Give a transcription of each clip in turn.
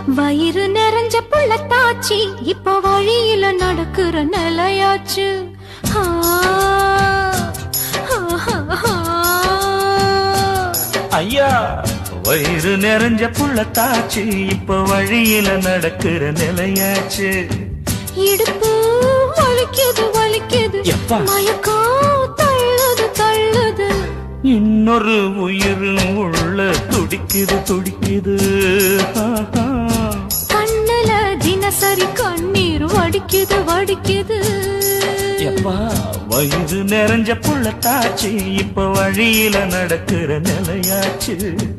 வயிறு நிறைஞ்ச புள்ளத்தாச்சி இப்ப வழியில நடக்கிற நிலையாச்சு ஆ, ஆ, ஆ, ஆ. ஐயா வயிறு நிறைஞ்ச புள்ளத்தாச்சு இப்ப வழியில நடக்கிற நிலையாச்சு இடுப்பு வலிக்குது வலிக்குது எப்பா? மயக்கம் தள்ளுது தள்ளுது இன்னொரு உயிர் உள்ள துடிக்குது துடிக்குது ஆஹா. கண்ணுல தினசரி கண்ணீர் வடிக்குது வடிக்குது எப்பா வயிறு நிறைஞ்ச புள்ளத்தாச்சு இப்ப வழியில நடக்கிற நிலையாச்சு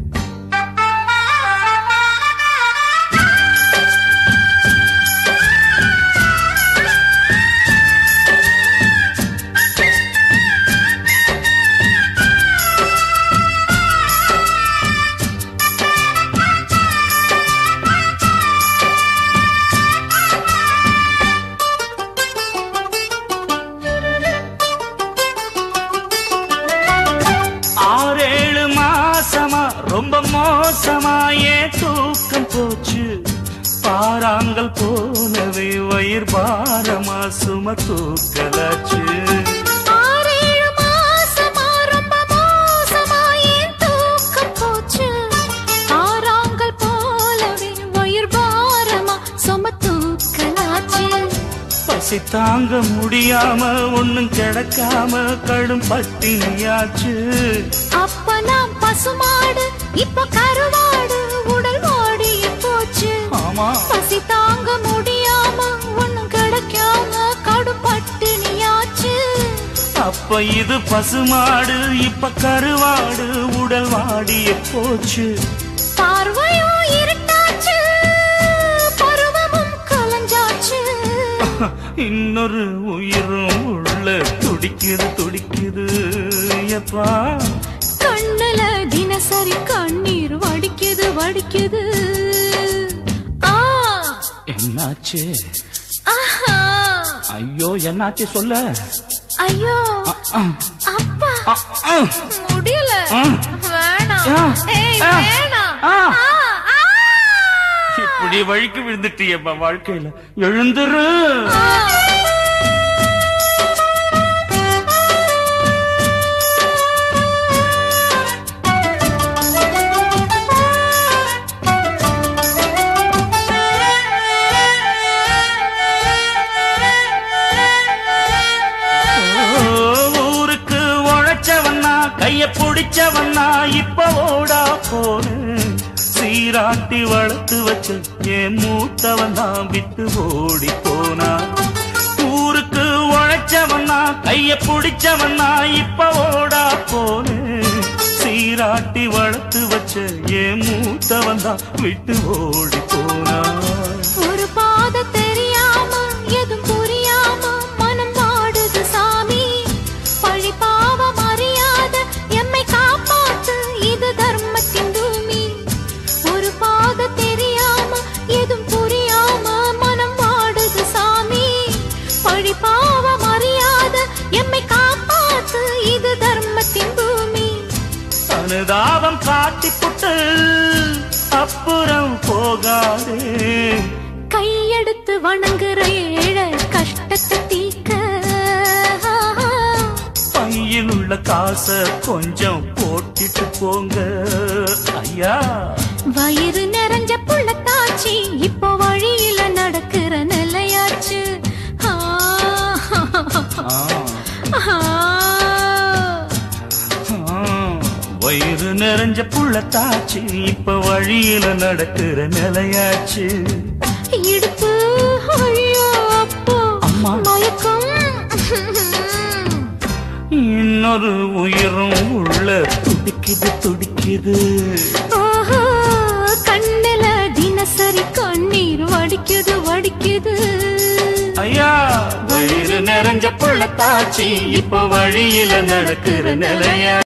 ஆறேழு மாசமா ரொம்ப மோசமா ஏன் தூக்கம் போச்சு பாறாங்கல் போலவே வயிறு பாரமா சும தூக்கலாச்சு ஆறேழு மாசமா ரொம்ப மோசமா என் தூக்கம் போச்சு. ஆறாங்கல் போலவே வயிறு பாரமா சும தூக்கலாச்சு. பசி தாங்க முடியாம ஒண்ணும் கிடக்காம கடும் பட்டினியாச்சு அப்ப நான் பசுமாடு இப்ப கருவாடு உடல் ஓடிய போச்சு ஆமா பசி தாங்க முடியாம ஒண்ணும் கிடைக்காம கடும் பட்டினியாச்சு அப்ப இது பசுமாடு இப்ப கருவாடு உடல் வாடிய போச்சு பார்வையும் இருட்டாச்சு பருவமும் கலஞ்சாச்சு இன்னொரு உயிரும் உள்ள துடிக்குது துடிக்குது எப்பா கண்ணுல தினசரி கண்ணீர் வடிக்குது வடிக்குது ஆ என்னாச்சு ஆஹா ஐயோ என்னாச்சு சொல்ல ஐயோ ஆ, அப்பா ஆ, ஆ. முடியல ஆ. வேணாம் ஆ. ஏய் ஆ. வேணாம் ஆ. ஆ, ஆ. இப்படி வழிக்கு விழுந்துட்டியப்பா வாழ்க்கையில எழுந்துரு ஆ. ஓ, ஊருக்கு உழைச்சவன்னா கைய பிடிச்சவன்னா இப்ப ஓடா போன சீராட்டி வளர்த்து வச்ச என் மூத்தவன் தான் விட்டு ஓடி போனா ஊருக்கு உழைச்சவன்னா கைய பிடிச்சவன்னா இப்ப ஓடா போன சீராட்டி வளர்த்து வச்ச என் மூத்தவன் தான் விட்டு ஓடி போனா ஒரு பாத தெரியாம எதுவும் புரியாம மனம் வாடுது சாமி பழி பாவம் அறியாத எம்மை காப்பாத்து இது தர்மத்தின் பூமி ஒரு பாத தெரியாம எதுவும் புரியாம மனம் வாடுது சாமி பழி பாவம் அறியாத எம்மை காப்பாத்து இது தர்மத்தின் பூமி அனுதாபம் காட்டிப்புட்டு அப்புறம் போகாதே கையெடுத்து வணங்குற ஏழை கஷ்டத்தை தீக்க பையில் உள்ள காச கொஞ்சம் போட்டுட்டு போங்க ஐயா வயிறு நிறைஞ்ச புள்ளத்தாச்சி இப்போ வழியில நடக்கிற நிலையாச்சு ஆ, ஆ, ஆ. ஆ, வயிறு நிறைஞ்ச புள்ளத்தாச்சு இப்ப வழியில நடக்கிற நிலையாச்சு இடுப்பு ஐயோ அப்போ அம்மா. மயக்கம் இன்னொரு உயிரும் உள்ள துடிக்குது துடிக்குது ஓஹோ, கண்ணுல தினசரி கண்ணீர் வடிக்குது வடிக்குது ஐயா வயிறு நிறைஞ்ச புள்ளத்தாச்சு இப்ப வழியில நடக்கிற நிலையா